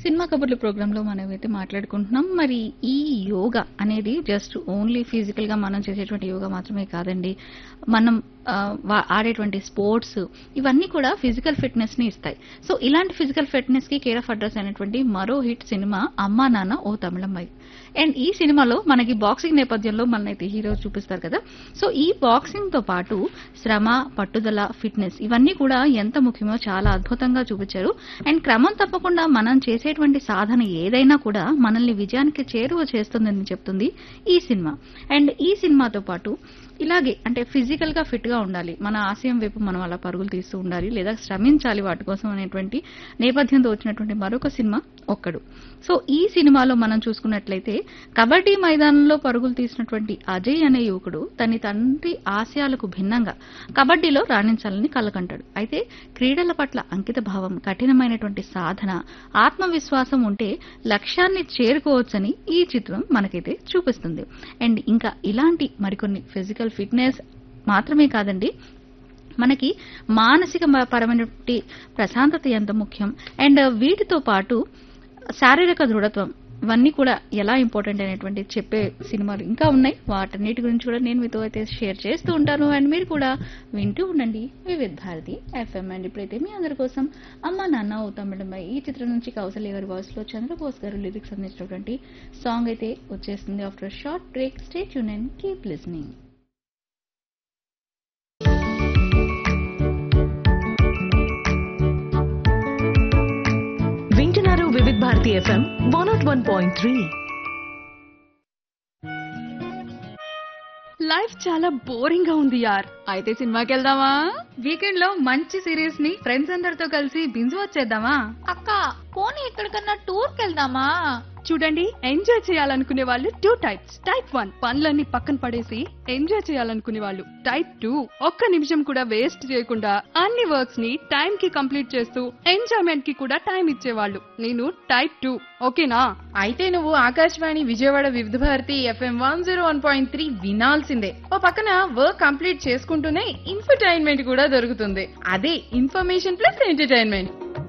cinema కబుర్ల programme లో మనం అయితే మాట్లాడుకుంటున్నాం మరి ఈ యోగా అనేది జస్ట్ ఓన్లీ ఫిజికల్ గా మనం చేసేటువంటి యోగా మాత్రమే కాదండి మనం ఆ, వా- ఆడేటువంటి స్పోర్ట్స్ ఇవన్నీ కూడా ఫిజికల్ ఫిట్నెస్ ని ఇస్తాయి సో ఇలాంటి ఫిజికల్ ఫిట్నెస్ కి కేర్ ఆఫ్ అడ్రస్ అయినటువంటి మరో హిట్ సినిమా అమ్మా నాన్న ఓ తమిళమ్మాయి అండ్ ఈ సినిమాలో మనకి బాక్సింగ్ నేపథ్యంలో మనైతే హీరో చూపిస్తారు కదా సో ఈ బాక్సింగ్ తో పాటు శ్రమ పట్టుదల ఫిట్నెస్ ఇవన్నీ కూడా ఎంత ముఖ్యమో చాలా అద్భుతంగా చూపించారు అండ్ క్రమం తప్పకుండా మనం చేసేటువంటి సాధన ఏదైనా కూడా మనల్ని విజయానికి చేరువ చేస్తుందని చెప్తుంది ఈ సినిమా అండ్ ఈ సినిమాతో పాటు ఇలాగే అంటే ఫిజికల్ గా ఫిట్ గా ఉండాలి మన ఆశయం వైపు మనం అలా పరుగులు తీస్తూ ఉండాలి లేదా శ్రమించాలి వాటి కోసం అనేటువంటి నేపథ్యంతో వచ్చినటువంటి మరొక సినిమా ఒక్కడు సో ఈ సినిమాలో మనం చూసుకున్నట్లయితే కబడ్డీ మైదానంలో పరుగులు తీసినటువంటి అజయ్ అనే యువకుడు తన తండ్రి ఆశయాలకు భిన్నంగా కబడ్డీలో రాణించాలని కలకంటాడు అయితే క్రీడల పట్ల అంకిత భావం కఠినమైనటువంటి సాధన ఆత్మవిశ్వాసం ఉంటే లక్ష్యాన్ని చేరుకోవచ్చని ఈ చిత్రం మనకైతే చూపిస్తుంది అండ్ ఇంకా ఇలాంటి మరికొన్ని ఫిజికల్ ఫిట్నెస్ మాత్రమే కాదండి మనకి మానసిక మ- పరమైనటువంటి ప్రశాంతత ఎంత ముఖ్యం అండ్ వీటితో పాటు శారీరక దృఢత్వం ఇవన్నీ కూడా ఎలా ఇంపార్టెంట్ అనేటువంటి చెప్పే సినిమాలు ఇంకా ఉన్నాయి వాటన్నిటి గురించి కూడా నేను మీతో అయితే షేర్ చేస్తూ ఉంటాను అండ్ మీరు కూడా వింటూ ఉండండి వివిధ్ భారతి ఎఫ్ఎం అండ్ ఇప్పుడైతే మీ అందరి కోసం అమ్మ నాన్న ఓ తమిళమ్మాయి ఈ చిత్రం నుంచి కౌసల్య గారి వాయిస్ లో చంద్రబోస్ గారు లిరిక్స్ అందించినటువంటి సాంగ్ అయితే వచ్చేస్తుంది ఆఫ్టర్ షార్ట్ బ్రేక్ స్టేట్ యూన్ అండ్ కీప్ లిస్నింగ్ వింటున్నారు Vividh Bharati FM one nought one point three life చాలా బోరింగ్ గా ఉంది యార్ అయితే సినిమాకి వెళ్దామా వీకెండ్ లో మంచి సిరీస్ ని ఫ్రెండ్స్ అందరితో కలిసి బింజు వచ్చేద్దామా అక్క పోనీ ఎక్కడికన్నా టూర్ కెళ్దామా చూడండి ఎంజాయ్ చేయాలనుకునే వాళ్ళు టూ టైప్స్ టైప్ వన్ పనులన్నీ పక్కన పడేసి ఎంజాయ్ చేయాలనుకునే వాళ్ళు టైప్ టూ ఒక్క నిమిషం కూడా వేస్ట్ చేయకుండా అన్ని వర్క్స్ ని టైం కి కంప్లీట్ చేస్తూ ఎంజాయ్మెంట్ కి కూడా టైం ఇచ్చేవాళ్ళు నేను టైప్ టూ ఓకేనా అయితే నువ్వు Akashvani Vijayawada Vividh Bharati FM one zero one point three వినాల్సిందే ఓ పక్కన వర్క్ కంప్లీట్ చేసుకుంటూనే ఇన్ఫర్టైన్మెంట్ కూడా దొరుకుతుంది అదే ఇన్ఫర్మేషన్ ప్లస్ ఎంటర్టైన్మెంట్